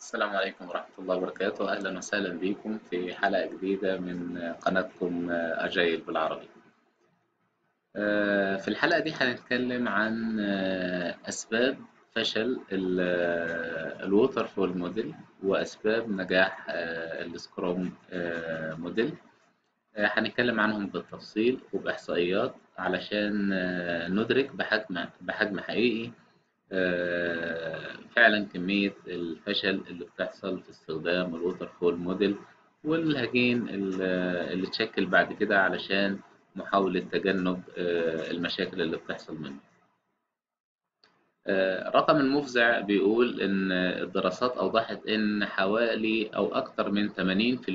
السلام عليكم ورحمة الله وبركاته أهلا وسهلا بكم في حلقة جديدة من قناتكم أجايل بالعربي في الحلقة دي هنتكلم عن أسباب فشل الووتر فول موديل وأسباب نجاح السكروم موديل هنتكلم عنهم بالتفصيل وبإحصائيات علشان ندرك بحجم بحجم حقيقي فعلا كمية الفشل اللي بتحصل في استخدام الووتر فول موديل والهجين اللي تشكل بعد كده علشان محاولة تجنب المشاكل اللي بتحصل منه رقم المفزع بيقول إن الدراسات أوضحت إن حوالي أو أكثر من 80%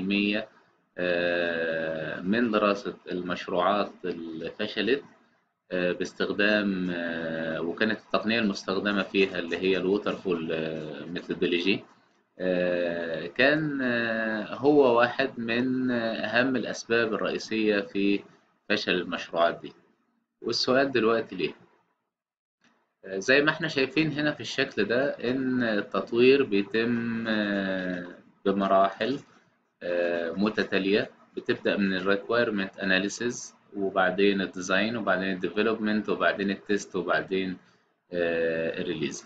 من دراسة المشروعات اللي فشلت باستخدام وكانت التقنية المستخدمة فيها اللي هي الووتر فول ميثودولوجي كان هو واحد من أهم الأسباب الرئيسية في فشل المشروعات دي والسؤال دلوقتي ليه؟ زي ما احنا شايفين هنا في الشكل ده إن التطوير بيتم بمراحل متتالية بتبدأ من ال requirement analysis وبعدين الديزاين وبعدين الديفلوبمنت وبعدين التست وبعدين الريليز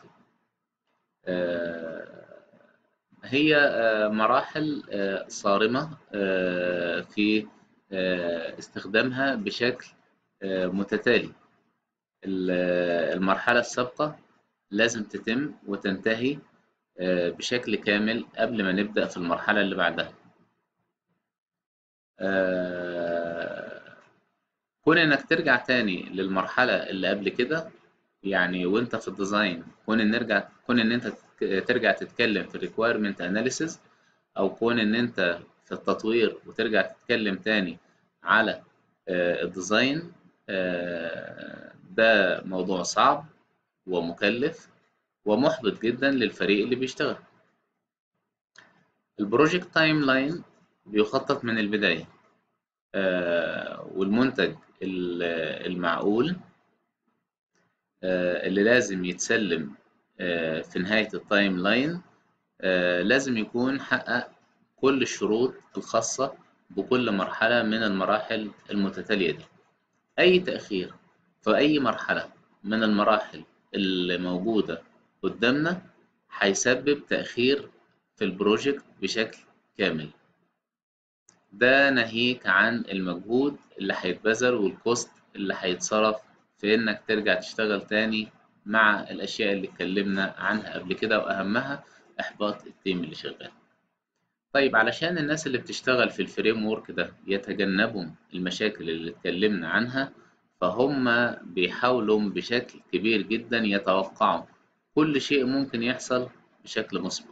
هي مراحل صارمة في استخدامها بشكل متتالي المرحلة السابقة لازم تتم وتنتهي بشكل كامل قبل ما نبدأ في المرحلة اللي بعدها كون انك ترجع تاني للمرحلة اللي قبل كده يعني وانت في الديزاين كون ان نرجع كون ان انت ترجع تتكلم في الريكويرمنت اناليسيز او كون ان انت في التطوير وترجع تتكلم تاني على الديزاين ده موضوع صعب ومكلف ومحبط جدا للفريق اللي بيشتغل البروجكت تايم لاين بيخطط من البداية والمنتج المعقول اللي لازم يتسلم في نهاية التايم لاين لازم يكون حقق كل الشروط الخاصة بكل مرحلة من المراحل المتتالية دي أي تأخير في أي مرحلة من المراحل اللي موجودة قدامنا هيسبب تأخير في البروجكت بشكل كامل ده ناهيك عن المجهود اللي هيتبذل والكوست اللي هيتصرف في انك ترجع تشتغل تاني مع الاشياء اللي اتكلمنا عنها قبل كده واهمها احباط التيم اللي شغال طيب علشان الناس اللي بتشتغل في الفريم ورك ده يتجنبوا المشاكل اللي اتكلمنا عنها فهم بيحاولوا بشكل كبير جدا يتوقعوا كل شيء ممكن يحصل بشكل مسبق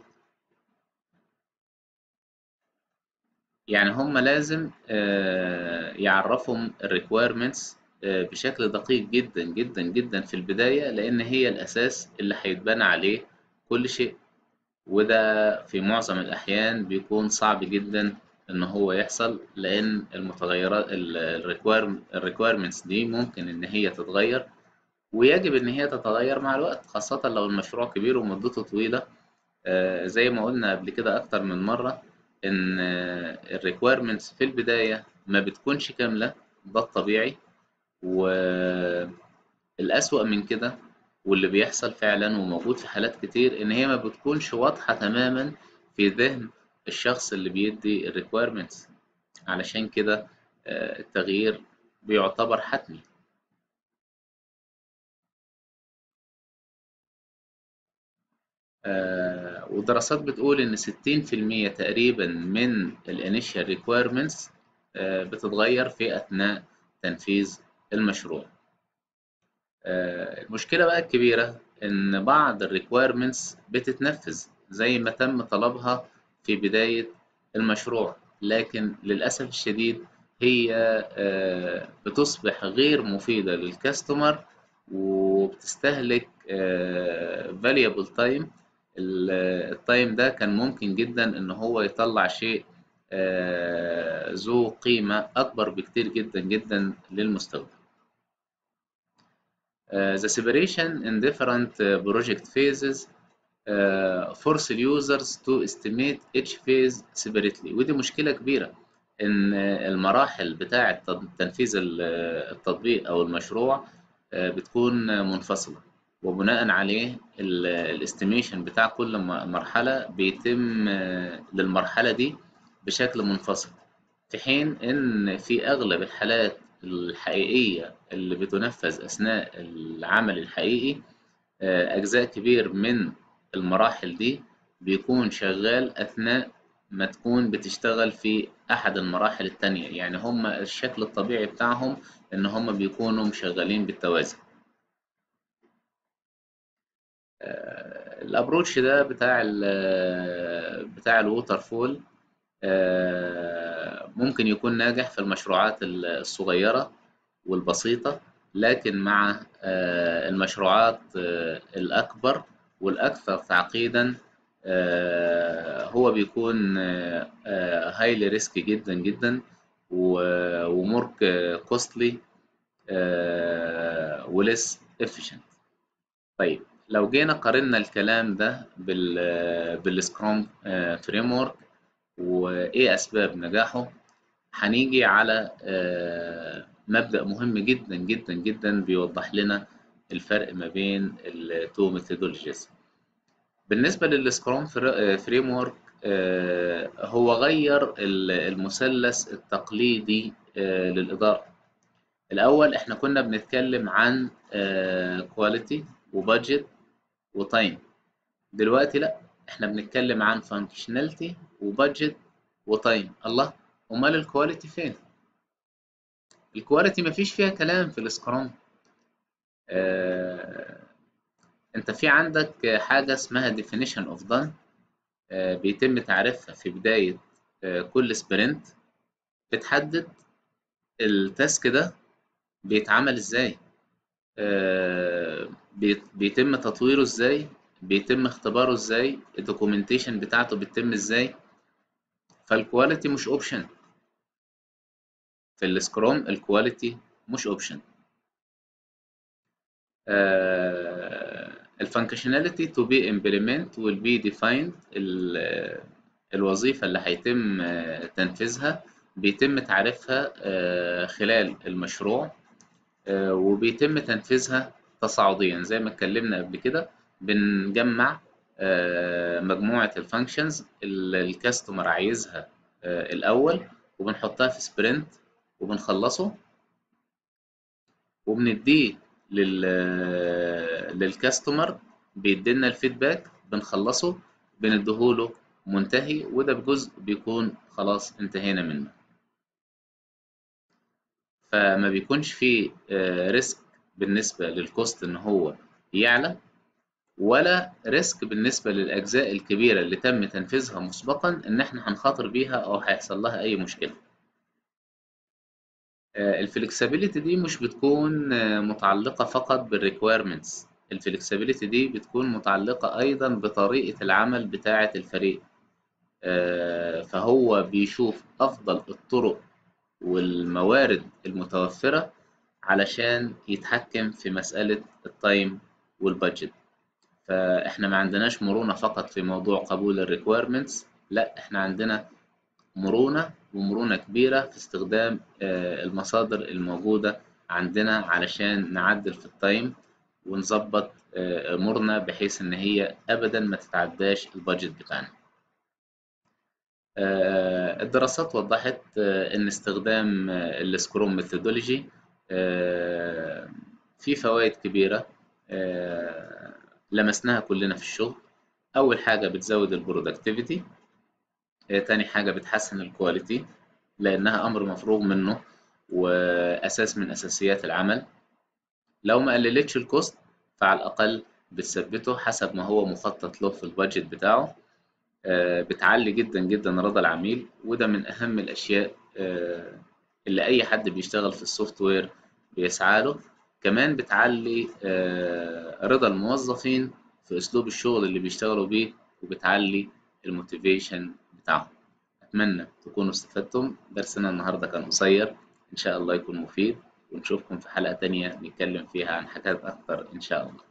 يعني هم لازم يعرفهم الريكويرمنتس بشكل دقيق جدا جدا جدا في البداية لأن هي الأساس اللي هيتبنى عليه كل شيء وده في معظم الأحيان بيكون صعب جدا إن هو يحصل لأن المتغيرات الريكويرمنتس دي ممكن إن هي تتغير ويجب إن هي تتغير مع الوقت خاصة لو المشروع كبير ومدته طويلة زي ما قلنا قبل كده أكتر من مرة ان الريكويرمنتس في البداية ما بتكونش كاملة ده الطبيعي والأسوأ من كده واللي بيحصل فعلا وموجود في حالات كتير ان هي ما بتكونش واضحة تماما في ذهن الشخص اللي بيدي الريكويرمنتس علشان كده التغيير بيعتبر حتمي ودراسات بتقول إن 60% تقريبا من الانيشال ريكويرمنتس بتتغير في أثناء تنفيذ المشروع. المشكلة بقى الكبيرة إن بعض الريكويرمنتس بتتنفذ زي ما تم طلبها في بداية المشروع لكن للأسف الشديد هي بتصبح غير مفيدة للكاستمر وبتستهلك valuable time التايم ده كان ممكن جدا ان هو يطلع شيء ذو قيمة اكبر بكتير جدا جدا للمستخدم the separation in different project phases force users to estimate each phase separately ودي مشكلة كبيرة إن المراحل بتاعة تنفيذ التطبيق أو المشروع بتكون منفصلة وبناء عليه الاستيميشن بتاع كل مرحلة بيتم للمرحلة دي بشكل منفصل في حين إن في أغلب الحالات الحقيقية اللي بتنفذ أثناء العمل الحقيقي أجزاء كبير من المراحل دي بيكون شغال أثناء ما تكون بتشتغل في أحد المراحل التانية يعني هم الشكل الطبيعي بتاعهم إن هم بيكونوا مشغلين بالتوازي الابروتش ده بتاع ال بتاع الووتر فول ممكن يكون ناجح في المشروعات الصغيرة والبسيطة لكن مع المشروعات الأكبر والأكثر تعقيدا هو بيكون هايلي ريسك جدا جدا ومورك كوستلي وليس efficient طيب لو جينا قارنا الكلام ده بال بالسكرام فريم ورك وايه اسباب نجاحه هنيجي على مبدأ مهم جدا جدا جدا بيوضح لنا الفرق ما بين التو ميثودولوجيز بالنسبة للسكرام فريم ورك هو غير المثلث التقليدي للإدارة الأول إحنا كنا بنتكلم عن كواليتي وبادجت وتايم دلوقتي لا احنا بنتكلم عن فانكشناليتي وبادجت وتايم الله امال الكواليتي فين الكواليتي مفيش فيها كلام في السكرام آه انت في عندك حاجه اسمها definition of done آه بيتم تعريفها في بدايه آه كل سبرنت بتحدد التاسك ده بيتعمل ازاي آه بيتم تطويره ازاي بيتم اختباره ازاي الدوكيومنتيشن بتاعته بتتم ازاي فالكواليتي مش اوبشن في السكرام الكواليتي مش اوبشن الفانكشناليتي تو بي امبلمنت will be defined الوظيفة اللي هيتم تنفيذها بيتم تعريفها خلال المشروع وبيتم تنفيذها تصاعديا زي ما اتكلمنا قبل كده بنجمع مجموعة الفانكشنز اللي الكاستمر عايزها الأول وبنحطها في سبرنت وبنخلصه وبنديه لل للكاستمر بيدينا الفيدباك بنخلصه بنديهوله منتهي وده بجزء بيكون خلاص انتهينا منه فما بيكونش فيه ريسك بالنسبة للكوست ان هو يعلى ولا ريسك بالنسبة للأجزاء الكبيرة اللي تم تنفيذها مسبقا إن إحنا هنخاطر بيها أو هيحصل لها أي مشكلة. الفلكسبيليتي دي مش بتكون متعلقة فقط بالريكويرمنتس، الفلكسبيليتي دي بتكون متعلقة أيضا بطريقة العمل بتاعة الفريق. فهو بيشوف أفضل الطرق والموارد المتوفرة علشان يتحكم في مسألة التايم والبادجت. فاحنا ما عندناش مرونة فقط في موضوع قبول الريكويرمنتس لا احنا عندنا مرونة ومرونة كبيرة في استخدام المصادر الموجودة عندنا علشان نعدل في التايم ونظبط امورنا بحيث ان هي ابدا ما تتعداش البادجت بتاعنا الدراسات وضحت ان استخدام السكروم ميثودولوجي في فوائد كبيرة لمسناها كلنا في الشغل اول حاجه بتزود البرودكتيفيتي تاني حاجه بتحسن الكواليتي لانها امر مفروغ منه واساس من اساسيات العمل لو ما قللتش الكوست فعلى الاقل بتثبته حسب ما هو مخطط له في البادجت بتاعه بتعلي جدا جدا رضا العميل وده من اهم الاشياء اللي اي حد بيشتغل في السوفت وير بيسعى له كمان بتعلي رضا الموظفين في اسلوب الشغل اللي بيشتغلوا بيه وبتعلي الموتيفيشن بتاعهم اتمنى تكونوا استفدتم درسنا النهارده كان قصير ان شاء الله يكون مفيد ونشوفكم في حلقة تانية نتكلم فيها عن حاجات اكتر ان شاء الله